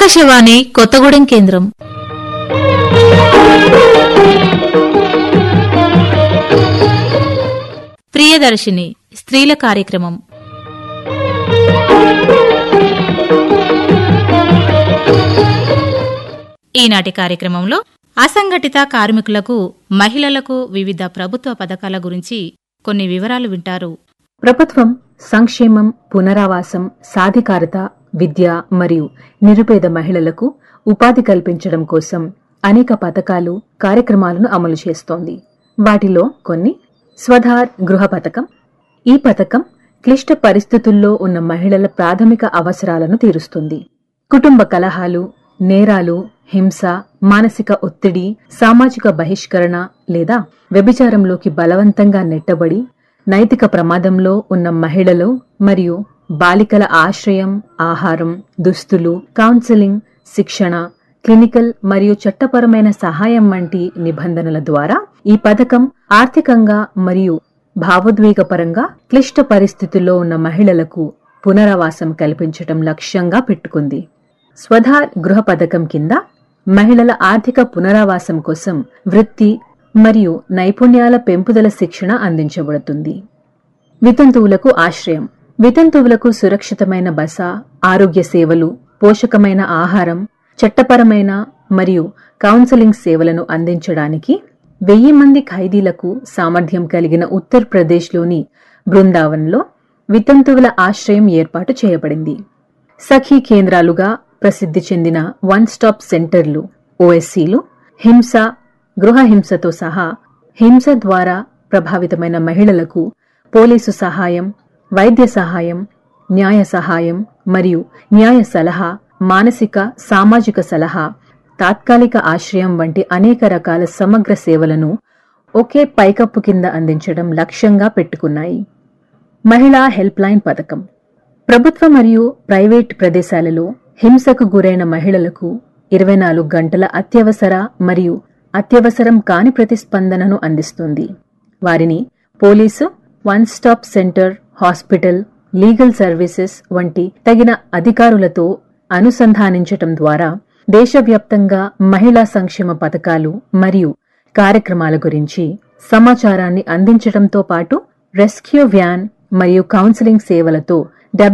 ఆకాశవాణి కొత్తగూడెం కేంద్రం ప్రియదర్శిని స్త్రీల కార్యక్రమం ఈనాటి కార్యక్రమంలో అసంఘటిత కార్మికులకు మహిళలకు వివిధ ప్రభుత్వ పథకాల గురించి కొన్ని వివరాలు వింటారు ప్రభుత్వం సంక్షేమం పునరావాసం సాధికారత విద్య మరియు నిరుపేద మహిళలకు ఉపాధి కల్పించడం కోసం అనేక పథకాలు కార్యక్రమాలను అమలు చేస్తోంది వాటిలో కొన్ని స్వధార్ గృహ పథకం ఈ పథకం క్లిష్ట పరిస్థితుల్లో ఉన్న మహిళల ప్రాథమిక అవసరాలను తీరుస్తుంది కుటుంబ కలహాలు నేరాలు హింస మానసిక ఒత్తిడి సామాజిక బహిష్కరణ లేదా వ్యభిచారంలోకి బలవంతంగా నెట్టబడి నైతిక ప్రమాదంలో ఉన్న మహిళలు మరియు బాలికల ఆశ్రయం ఆహారం దుస్తులు కౌన్సెలింగ్ శిక్షణ క్లినికల్ మరియు చట్టపరమైన సహాయం వంటి నిబంధనల ద్వారా ఈ పథకం ఆర్థికంగా మరియు భావోద్వేగపరంగా క్లిష్ట పరిస్థితుల్లో ఉన్న మహిళలకు పునరావాసం కల్పించటం లక్ష్యంగా పెట్టుకుంది స్వధార్ గృహ పథకం కింద మహిళల ఆర్థిక పునరావాసం కోసం వృత్తి మరియు నైపుణ్యాల పెంపుదల శిక్షణ అందించబడుతుంది వితంతువులకు ఆశ్రయం వితంతువులకు సురక్షితమైన బస ఆరోగ్య సేవలు పోషకమైన ఆహారం చట్టపరమైన మరియు కౌన్సెలింగ్ సేవలను అందించడానికి వెయ్యి మంది ఖైదీలకు సామర్థ్యం కలిగిన ఉత్తరప్రదేశ్లోని బృందావన్లో వితంతువుల ఆశ్రయం ఏర్పాటు చేయబడింది సఖీ కేంద్రాలుగా ప్రసిద్ధి చెందిన వన్ స్టాప్ సెంటర్లు ఓఎస్సీలు హింస గృహ హింసతో సహా హింస ద్వారా ప్రభావితమైన మహిళలకు పోలీసు సహాయం వైద్య సహాయం న్యాయ సహాయం మరియు న్యాయ సలహా మానసిక సామాజిక సలహా తాత్కాలిక ఆశ్రయం వంటి అనేక రకాల సమగ్ర సేవలను ఒకే పైకప్పు కింద అందించడం లక్ష్యంగా పెట్టుకున్నాయి మహిళా హెల్ప్ లైన్ పథకం ప్రభుత్వ మరియు ప్రైవేట్ ప్రదేశాలలో హింసకు గురైన మహిళలకు ఇరవై నాలుగు గంటల అత్యవసర మరియు అత్యవసరం కాని ప్రతిస్పందనను అందిస్తుంది వారిని police one stop centre hospital legal services వంటి తగిన అధికారులతో అనుసంధానించటం ద్వారా దేశవ్యాప్తంగా మహిళా సంక్షేమ పథకాలు మరియు కార్యక్రమాల గురించి సమాచారాన్ని అందించటంతో పాటు రెస్క్యూ వ్యాన్ మరియు కౌన్సిలింగ్ సేవలతో